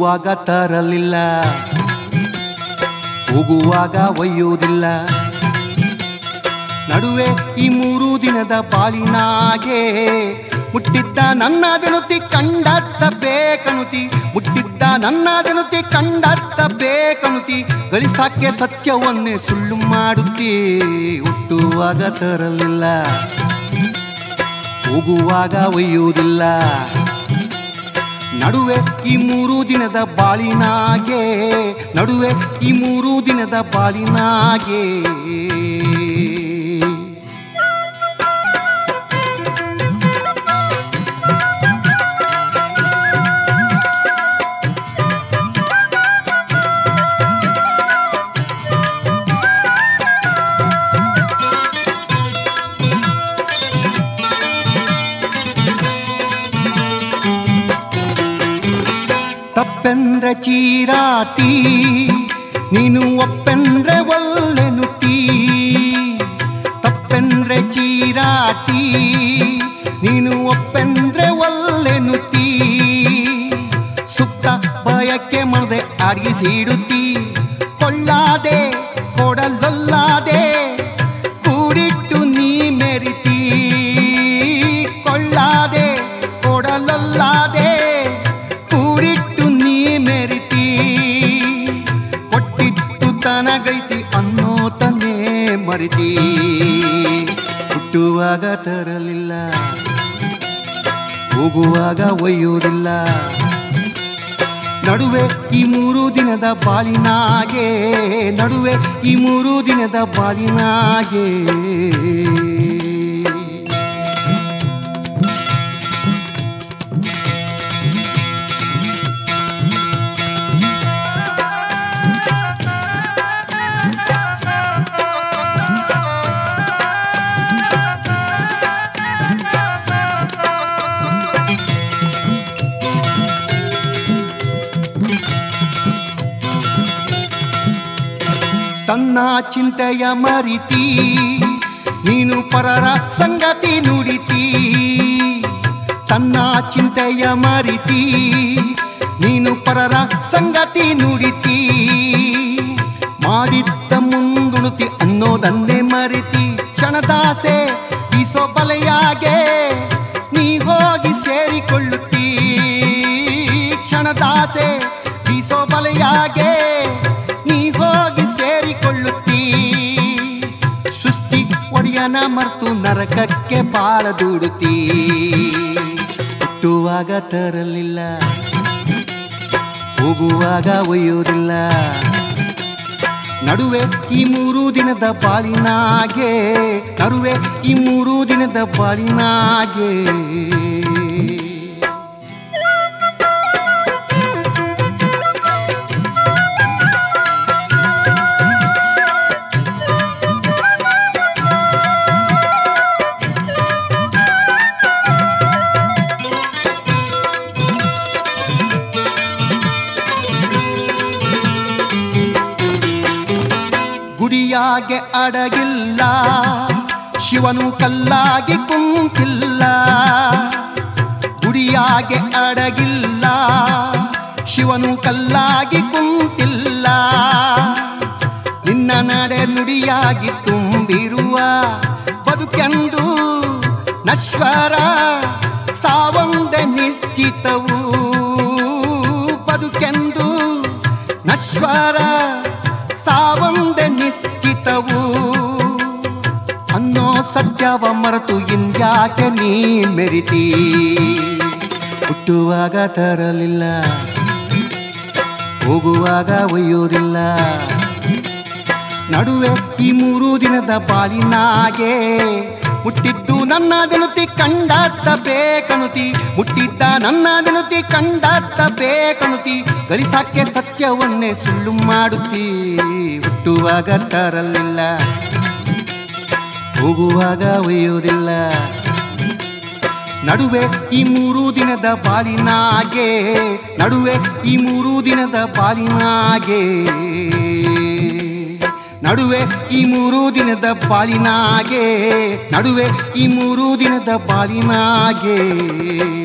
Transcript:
ಬರುವಾಗ ತರಲಿಲ್ಲ ಹೋಗುವಾಗ ಒಯ್ಯುವುದಿಲ್ಲ ನಡುವೆ ಈ ಮೂರು ದಿನದ ಬಾಳಿನಾಗೆ ಮುಟ್ಟಿದ್ದ ನನ್ನ ದೆನುತಿ ಕಂಡತ್ತ ಬೇಕನುತಿ ಮುಟ್ಟಿದ್ದ ನನ್ನ ದೆನುತಿ ಕಂಡತ್ತ ಬೇಕನುತಿ ಗಳಿಸಾಕೆ ಸತ್ಯವನ್ನೇ ಸುಳ್ಳು ಮಾಡುತ್ತಿ ಹುಟ್ಟುವಾಗ ತರಲಿಲ್ಲ ಹೋಗುವಾಗ ಒಯ್ಯುವುದಿಲ್ಲ ನಡುವೆ ಈ ಮೂರು ದಿನದ ಬಾಳಿನಾಗೆ ನಡುವೆ ಈ ಮೂರು ದಿನದ ಬಾಳಿನಾಗೆ ತಪ್ಪೆಂದ್ರೆ ಚೀರಾಟಿ ನೀನು ಒಪ್ಪೆಂದ್ರೆ ಒಲ್ಲೆನುಟಿ ತಪ್ಪೆಂದ್ರೆ ಚೀರಾಟಿ ನೀನು ಒಪ್ಪೆಂದ್ರೆ ಒಲ್ಲೆನುತಿ ಸುತ್ತ ಭಯಕ್ಕೆ ಮನದೆ ಅಡಗಿಸಿಡುತ್ತಿ ಕೊಳ್ಳಾದೆ ಕೊಡಲೊಲ್ಲಾದೆ ಕೂಡಿಟ್ಟು ನೀ ಮೆರಿತಿ ಕೊಳ್ಳಾದೆ ಕೊಡಲೊಲ್ಲಾದೆ ಕೂಡಿಟ್ಟು ನೀ ಮೆರಿತಿ ಕೊಟ್ಟಿತ್ತು ತನಗೈತಿ ಅನ್ನೋ ತನ್ನೇ ಮರಿತಿ ಹುಟ್ಟುವಾಗ ತರಲಿಲ್ಲ ಹೋಗುವಾಗ ಒಯ್ಯುವುದಿಲ್ಲ ನಡುವೆ ಈ ಮೂರು ದಿನದ ಬಾಳಿನಾಗೆ ನಡುವೆ ಈ ಮೂರು ದಿನದ ಬಾಳಿನಾಗೆ ತನ್ನ ಚಿಂತೆಯ ಮರಿತಿ ನೀನು ಪರರ ಸಂಗತಿ ನುಡಿತಿ ತನ್ನ ಚಿಂತೆಯ ಮರಿತಿ ನೀನು ಪರರ ಸಂಗತಿ ನುಡಿತಿ ಮಾಡಿದ್ದ ಮುಂದುಣುತಿ ಅನ್ನೋದನ್ನೇ ಮರಿತಿ ಕ್ಷಣದಾಸೆ ಬೀಸೋ ಬಲೆಯಾಗೆ ನೀ ಹೋಗಿ ಸೇರಿಕೊಳ್ಳುತ್ತಿ ಕ್ಷಣದಾಸೆ ಬೀಸೋ ಬಲೆಯಾಗೆ ನೀ ಹೋಗಿ ಸೇರಿಕೊಳ್ಳುತ್ತಿ ಸೃಷ್ಟಿ ಒಡೆಯನ ಮರ್ತು ನರಕಕ್ಕೆ ಬಾಳ ದುಡುತ್ತಿ ಹುಟ್ಟುವಾಗ ತರಲಿಲ್ಲ ಹೋಗುವಾಗ ಒಯ್ಯುವುದಿಲ್ಲ ನಡುವೆ ಈ ಮೂರು ದಿನದ ಬಾಳಿನಾಗೆ ನಡುವೆ ಈ ಮೂರು ದಿನದ ಬಾಳಿನಾಗೆ ಗುಡಿಯಾಗೆ ಅಡಗಿಲ್ಲ ಶಿವನು ಕಲ್ಲಾಗಿ ಕುಂತಿಲ್ಲ ಗುಡಿಯಾಗೆ ಅಡಗಿಲ್ಲ ಶಿವನು ಕಲ್ಲಾಗಿ ಕುಂತಿಲ್ಲ ನಿನ್ನ ನಡೆ ನುಡಿಯಾಗಿ ತುಂಬಿರುವ ಬದುಕೆಂದು ನಶ್ವರ ಸಾವಂದೆ ನಿಶ್ಚಿತವು ಬದುಕೆಂದು ನಶ್ವರ ಸಾವಂದೆ ನಿಶ್ಚಿತವು ಅನ್ನೋ ಸತ್ಯವ ಮರೆತು ಇಂದ್ಯಾಕೆ ನೀ ಮೆರಿತಿ ಹುಟ್ಟುವಾಗ ತರಲಿಲ್ಲ ಹೋಗುವಾಗ ಒಯ್ಯುವುದಿಲ್ಲ ನಡುವೆ ಈ ಮೂರು ದಿನದ ಬಾಳಿನಾಗೆ ಮುಟ್ಟಿದ್ದು ನನ್ನ ದೆನುತಿ ಕಂಡಾಟ ಬೇಕನುತಿ ಮುಟ್ಟಿದ್ದ ನನ್ನ ದೆನುತಿ ಕಂಡಾಟ ಬೇಕನುತಿ ಗಳಿಸಾಕೆ ಸತ್ಯವನ್ನೇ ಸುಳ್ಳು ಮಾಡುತ್ತಿ ಹುಟ್ಟುವಾಗ ತರಲಿಲ್ಲ ಹೋಗುವಾಗ ಒಯ್ಯುವುದಿಲ್ಲ ನಡುವೆ ಈ ಮೂರು ದಿನದ ಬಾಳಿನಾಗೆ ನಡುವೆ ಈ ಮೂರು ದಿನದ ಬಾಳಿನಾಗೆ ನಡುವೆ ಈ ಮೂರು ದಿನದ ಬಾಳಿನಾಗೆ ನಡುವೆ ಈ ಮೂರು ದಿನದ ಬಾಳಿನಾಗೆ